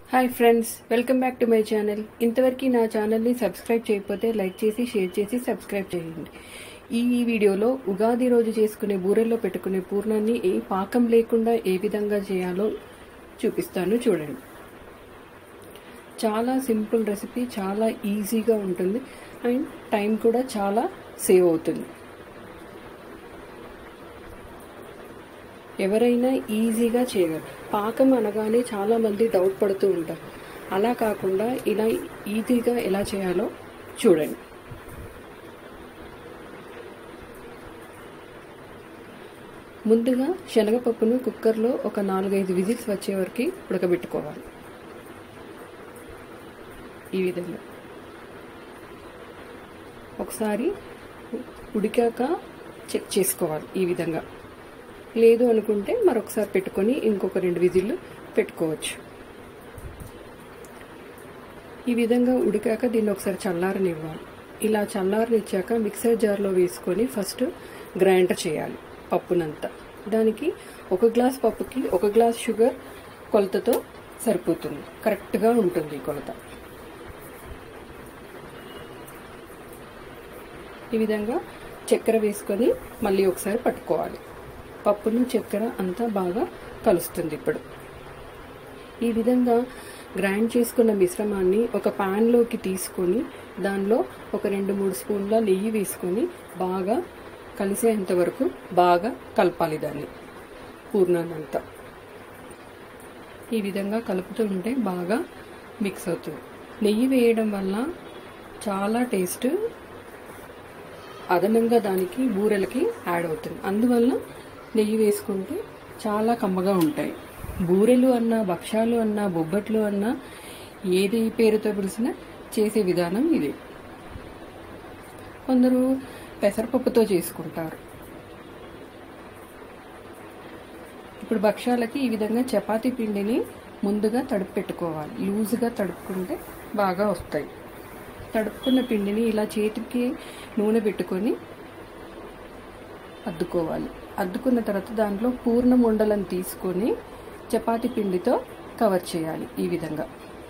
hi friends welcome back to my channel ఇంతవరకు నా ఛానల్ని సబ్స్క్రైబ్ చేయకపోతే లైక్ చేసి షేర్ చేసి సబ్స్క్రైబ్ చేయండి ఈ వీడియోలో ఉగాది రోజు చేసుకునే బూరెల్లో పెట్టుకునే పూర్ణాన్ని ఏ పాకం లేకుండా ఏ విధంగా చేయాలో చూపిస్తాను చూడండి చాలా సింపుల్ రెసిపీ చాలా ఈజీగా ఉంటుంది అండ్ టైం కూడా చాలా సేవ్ అవుతుంది ఎవరైనా ఈజీగా చేయగలరు పాకం అనగానే చాలా మంది డౌట్ పడుతూ ఉంటారు అలా కాకుండా ఇలా ఈజీగా ఎలా చేయాలో చూడండి ముందుగా శనగపప్పును కుక్కర్లో ఒక నాలుగైదు విజిల్స్ వచ్చే వరకు ఉడకబెట్టుకోవాలి ఈ విధంగా ఒకసారి ఉడికాక చెక్ చేసుకోవాలి ఈ విధంగా లేదు అనుకుంటే మరొకసారి పెట్టుకొని ఇంకొక రెండు విజిల్లు పెట్టుకోవచ్చు ఈ విధంగా ఉడికాక దీన్ని ఒకసారి చల్లారనివ్వాలి ఇలా చల్లారనిచ్చాక మిక్సర్ జార్లో వేసుకొని ఫస్ట్ గ్రైండర్ చేయాలి పప్పునంతా దానికి ఒక గ్లాస్ పప్పుకి ఒక గ్లాస్ షుగర్ కొలతతో సరిపోతుంది కరెక్ట్గా ఉంటుంది కొలత ఈ విధంగా చక్కెర వేసుకొని మళ్ళీ ఒకసారి పట్టుకోవాలి పప్పును చక్కెర అంతా బాగా కలుస్తుంది ఇప్పుడు ఈ విధంగా గ్రైండ్ చేసుకున్న మిశ్రమాన్ని ఒక ప్యాన్లోకి తీసుకొని దానిలో ఒక రెండు మూడు స్పూన్ల నెయ్యి వేసుకొని బాగా కలిసేంత వరకు బాగా కలపాలి దాన్ని పూర్ణాన్నంతా ఈ విధంగా కలుపుతూ ఉంటే బాగా మిక్స్ అవుతుంది నెయ్యి వేయడం వల్ల చాలా టేస్ట్ అదనంగా దానికి బూరెలకి యాడ్ అవుతుంది అందువల్ల నెయ్యి వేసుకుంటే చాలా కమ్మగా ఉంటాయి బూరెలు అన్నా భక్ష్యాలు అన్నా బొబ్బట్లు అన్నా ఏది పేరుతో పిలిచినా చేసే విధానం ఇది కొందరు పెసరపప్పుతో చేసుకుంటారు ఇప్పుడు భక్ష్యాలకి ఈ విధంగా చపాతీ పిండిని ముందుగా తడుపు పెట్టుకోవాలి లూజుగా తడుపుకుంటే బాగా వస్తాయి తడుపుకున్న పిండిని ఇలా చేతికి నూనె పెట్టుకొని అద్దుకోవాలి అద్దుకున్న తర్వాత దాంట్లో పూర్ణం ఉండలను తీసుకొని చపాతి పిండితో కవర్ చేయాలి ఈ విధంగా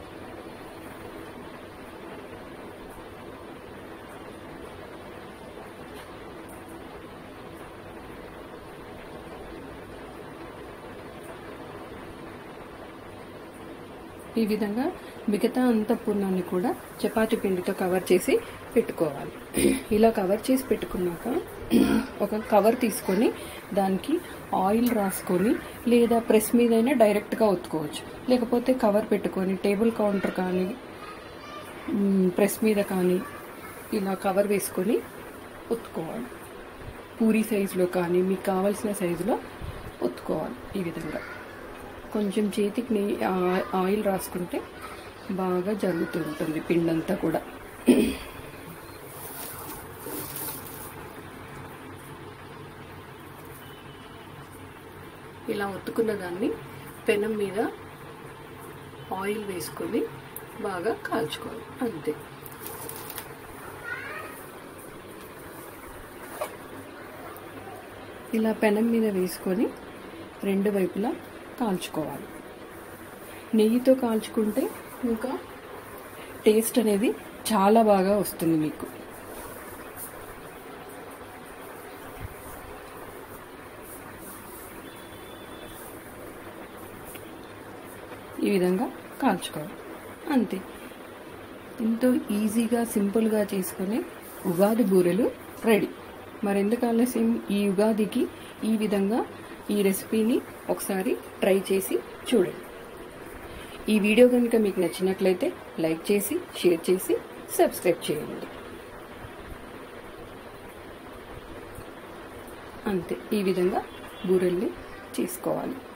ఈ విధంగా మిగతా అంత పూర్ణాన్ని కూడా చపాతి పిండితో కవర్ చేసి పెట్టుకోవాలి ఇలా కవర్ చేసి పెట్టుకున్నాక ఒక కవర్ తీసుకొని దానికి ఆయిల్ రాసుకొని లేదా ప్రెస్ మీదైనా డైరెక్ట్గా ఒత్తుకోవచ్చు లేకపోతే కవర్ పెట్టుకొని టేబుల్ కౌంటర్ కానీ ప్రెస్ మీద కానీ ఇలా కవర్ వేసుకొని ఒత్తుకోవాలి పూరి సైజులో కానీ మీకు కావాల్సిన సైజులో ఒత్తుకోవాలి ఈ విధంగా కొంచెం చేతికి నెయ్యి ఆయిల్ రాసుకుంటే బాగా జరుగుతూ ఉంటుంది పిండంతా కూడా ఇలా ఒత్తుకున్న దాన్ని పెనం మీద ఆయిల్ వేసుకొని బాగా కాల్చుకోవాలి అంతే ఇలా పెనం మీద వేసుకొని రెండు వైపులా కాల్చుకోవాలి నెయ్యితో కాల్చుకుంటే ఇంకా టేస్ట్ అనేది చాలా బాగా వస్తుంది మీకు ఈ విధంగా కాల్చుకోవాలి అంతే ఎంతో ఈజీగా సింపుల్గా చేసుకునే ఉగాది బూరెలు రెడీ మరెందుకు ఆలస్యం ఈ ఉగాదికి ఈ విధంగా ఈ రెసిపీని ఒకసారి ట్రై చేసి చూడండి ఈ వీడియో కనుక మీకు నచ్చినట్లయితే లైక్ చేసి షేర్ చేసి సబ్స్క్రైబ్ చేయండి అంతే ఈ విధంగా బూరెల్ని చేసుకోవాలి